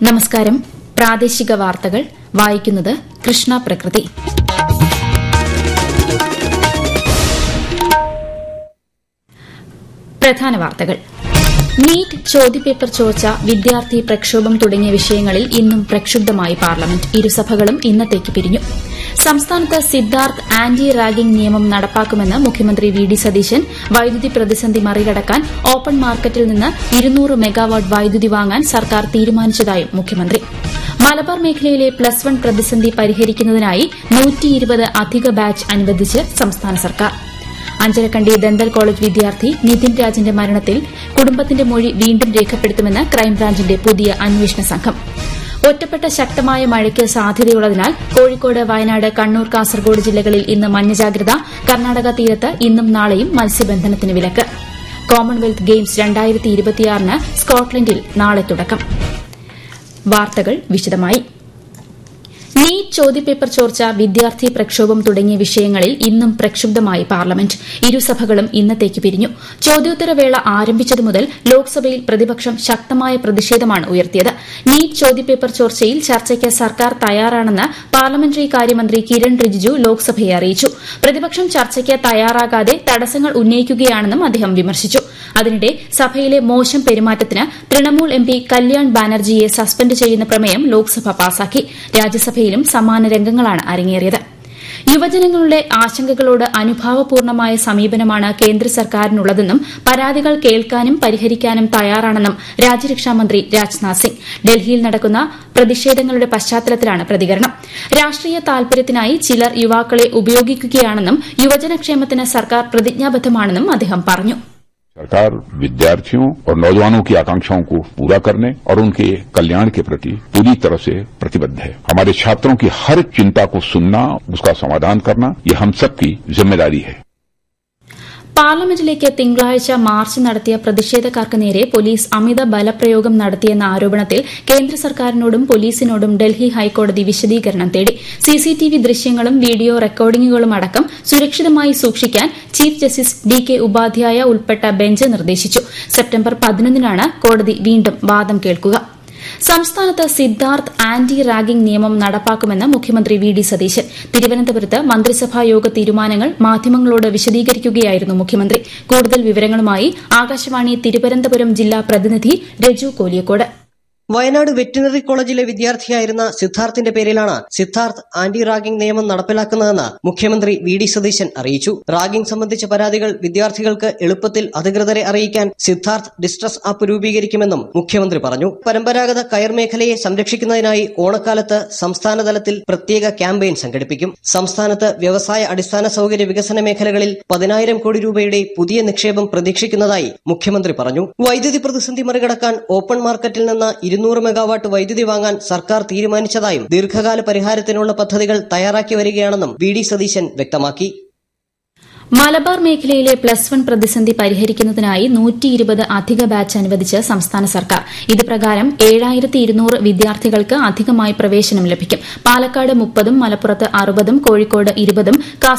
നമസ്കാരം പ്രാദേശിക വാർത്തകൾ വായിക്കുന്നത് കൃഷ്ണ പ്രകൃതി പ്രധാന വാർത്തകൾ നീറ്റ് ചോദ്യപേപ്പർ ചോർച്ച വിദ്യാർത്ഥി പ്രക്ഷോഭം തുടങ്ങിയ വിഷയങ്ങളിൽ ഇന്നും പ്രക്ഷുബ്ധമായി പാർലമെന്റ് ഇരുസഭകളും ഇന്നത്തേക്ക് പിരിഞ്ഞു സംസ്ഥാനത്ത് സിദ്ധാർത്ഥ് ആന്റി റാഗിംഗ് നിയമം നടപ്പാക്കുമെന്ന് മുഖ്യമന്ത്രി വി ഡി സതീശൻ വൈദ്യുതി പ്രതിസന്ധി മറികടക്കാൻ ഓപ്പൺ മാർക്കറ്റിൽ നിന്ന് ഇരുന്നൂറ് മെഗാവാട്ട് വൈദ്യുതി വാങ്ങാൻ സർക്കാർ തീരുമാനിച്ചതായും മുഖ്യമന്ത്രി മലബാർ മേഖലയിലെ പ്ലസ് വൺ പ്രതിസന്ധി പരിഹരിക്കുന്നതിനായി അധിക ബാച്ച് അനുവദിച്ച് സംസ്ഥാന സർക്കാർ അഞ്ചരക്കണ്ടി ദന്തൽ കോളേജ് വിദ്യാർത്ഥി നിതിൻ രാജിന്റെ മരണത്തിൽ കുടുംബത്തിന്റെ മൊഴി വീണ്ടും രേഖപ്പെടുത്തുമെന്ന് ക്രൈംബ്രാഞ്ചിന്റെ പുതിയ അന്വേഷണ സംഘം ഒറ്റപ്പെട്ട ശക്തമായ മഴയ്ക്ക് സാധ്യതയുള്ളതിനാൽ കോഴിക്കോട് വയനാട് കണ്ണൂർ കാസർഗോഡ് ജില്ലകളിൽ ഇന്ന് മഞ്ഞജാഗ്രത കർണാടക തീരത്ത് ഇന്നും നാളെയും മത്സ്യബന്ധനത്തിന് വിലക്ക് കോമൺവെൽത്ത് ഗെയിംസ് ന് സ്കോട്ട്ലൻഡിൽ നാളെ തുടക്കം വാർത്തകൾ വിശദമായി നീറ്റ് ചോദ്യപേപ്പർ ചോർച്ച വിദ്യാർത്ഥി പ്രക്ഷോഭം തുടങ്ങിയ വിഷയങ്ങളിൽ ഇന്നും പ്രക്ഷുബ്ധമായി പാർലമെന്റ് ഇരുസഭകളും ഇന്നത്തേക്ക് പിരിഞ്ഞു ചോദ്യോത്തരവേള ആരംഭിച്ചതു മുതൽ ലോക്സഭയിൽ പ്രതിപക്ഷം ശക്തമായ പ്രതിഷേധമാണ് ഉയർത്തിയത് നീറ്റ് ചോദ്യപേപ്പർ ചോർച്ചയിൽ ചർച്ചയ്ക്ക് സർക്കാർ തയ്യാറാണെന്ന് പാർലമെന്ററി കാര്യമന്ത്രി കിരൺ റിജിജു ലോക്സഭയെ അറിയിച്ചു പ്രതിപക്ഷം ചർച്ചയ്ക്ക് തയ്യാറാകാതെ തടസ്സങ്ങൾ ഉന്നയിക്കുകയാണെന്നും അദ്ദേഹം വിമർശിച്ചു അതിനിടെ സഭയിലെ മോശം പെരുമാറ്റത്തിന് തൃണമൂൽ എം പി കല്യാൺ ബാനർജിയെ സസ്പെൻഡ് ചെയ്യുന്ന പ്രമേയം ലോക്സഭ പാസാക്കി രാജ്യസഭയിലും സമാന രംഗങ്ങളാണ് അരങ്ങേറിയത് യുവജനങ്ങളുടെ ആശങ്കകളോട് അനുഭാവപൂർണമായ സമീപനമാണ് കേന്ദ്ര സർക്കാരിനുള്ളതെന്നും പരാതികൾ കേൾക്കാനും പരിഹരിക്കാനും തയ്യാറാണെന്നും രാജ്യരക്ഷാമന്ത്രി രാജ്നാഥ് സിംഗ് ഡൽഹിയിൽ നടക്കുന്ന പ്രതിഷേധങ്ങളുടെ പശ്ചാത്തലത്തിലാണ് പ്രതികരണം രാഷ്ട്രീയ താൽപര്യത്തിനായി ചിലർ യുവാക്കളെ ഉപയോഗിക്കുകയാണെന്നും യുവജനക്ഷേമത്തിന് സർക്കാർ പ്രതിജ്ഞാബദ്ധമാണെന്നും അദ്ദേഹം പറഞ്ഞു सरकार विद्यार्थियों और नौजवानों की आकांक्षाओं को पूरा करने और उनके कल्याण के प्रति पूरी तरह से प्रतिबद्ध है हमारे छात्रों की हर चिंता को सुनना उसका समाधान करना ये हम सबकी जिम्मेदारी है പാർലമെന്റിലേക്ക് തിങ്കളാഴ്ച മാർച്ച് നടത്തിയ പ്രതിഷേധക്കാർക്ക് നേരെ പോലീസ് അമിത ബലപ്രയോഗം നടത്തിയെന്ന ആരോപണത്തിൽ കേന്ദ്ര സർക്കാരിനോടും പോലീസിനോടും ഡൽഹി ഹൈക്കോടതി വിശദീകരണം തേടി സിസിടിവി ദൃശ്യങ്ങളും വീഡിയോ റെക്കോർഡിംഗുകളും അടക്കം സുരക്ഷിതമായി സൂക്ഷിക്കാൻ chief justice D K Upadhyaya ഉൾപ്പെട്ട ബെഞ്ച് നിർദ്ദേശിച്ചു സെപ്റ്റംബർ പതിനൊന്നിനാണ് കോടതി വീണ്ടും വാദം കേൾക്കുക സംസ്ഥാനത്ത് സിദ്ധാർത്ഥ് ആന്റി റാഗിംഗ് നിയമം നടപ്പാക്കുമെന്ന് മുഖ്യമന്ത്രി വി ഡി സതീശൻ തിരുവനന്തപുരത്ത് മന്ത്രിസഭാ യോഗ തീരുമാനങ്ങൾ മാധ്യമങ്ങളോട് വിശദീകരിക്കുകയായിരുന്നു മുഖ്യമന്ത്രി കൂടുതൽ വിവരങ്ങളുമായി ആകാശവാണി തിരുവനന്തപുരം ജില്ലാ പ്രതിനിധി രജു കോലിയക്കോട് വയനാട് വെറ്റിനറി കോളേജിലെ വിദ്യാർത്ഥിയായിരുന്ന സിദ്ധാർത്ഥിന്റെ പേരിലാണ് സിദ്ധാർത്ഥ് ആന്റി റാഗിംഗ് നിയമം നടപ്പിലാക്കുന്നതെന്ന് മുഖ്യമന്ത്രി വി ഡി സതീശൻ അറിയിച്ചു റാഗിംഗ് സംബന്ധിച്ച പരാതികൾ വിദ്യാർത്ഥികൾക്ക് എളുപ്പത്തിൽ അധികൃതരെ അറിയിക്കാൻ സിദ്ധാർത്ഥ് ഡിസ്ട്രസ് ആപ്പ് രൂപീകരിക്കുമെന്നും മുഖ്യമന്ത്രി പറഞ്ഞു പരമ്പരാഗത കയർ മേഖലയെ സംരക്ഷിക്കുന്നതിനായി ഓണക്കാലത്ത് സംസ്ഥാനതലത്തിൽ പ്രത്യേക ക്യാമ്പയിൻ സംഘടിപ്പിക്കും സംസ്ഥാനത്ത് വ്യവസായ അടിസ്ഥാന സൌകര്യ വികസന മേഖലകളിൽ പതിനായിരം കോടി രൂപയുടെ പുതിയ നിക്ഷേപം പ്രതീക്ഷിക്കുന്നതായി മുഖ്യമന്ത്രി പറഞ്ഞു വൈദ്യുതി പ്രതിസന്ധി മറികടക്കാൻ ഓപ്പൺ മാർക്കറ്റിൽ നിന്ന് ഇരുന്നൂറ് മെഗാവാട്ട് വൈദ്യുതി വാങ്ങാൻ സർക്കാർ തീരുമാനിച്ചതായും ദീർഘകാല പരിഹാരത്തിനുള്ള പദ്ധതികൾ തയ്യാറാക്കി വരികയാണെന്നും വി ഡി സതീശൻ വ്യക്തമാക്കി മലബാർ മേഖലയിലെ പ്ലസ് വൺ പ്രതിസന്ധി പരിഹരിക്കുന്നതിനായി അധിക ബാച്ച് അനുവദിച്ച് സംസ്ഥാന സർക്കാർ ഇത് പ്രകാരം ഏഴായിരത്തി ഇരുന്നൂറ് വിദ്യാർത്ഥികൾക്ക് അധികമായി പ്രവേശനം ലഭിക്കും പാലക്കാട് മുപ്പതും മലപ്പുറത്ത് അറുപതും കോഴിക്കോട് ഇരുപതും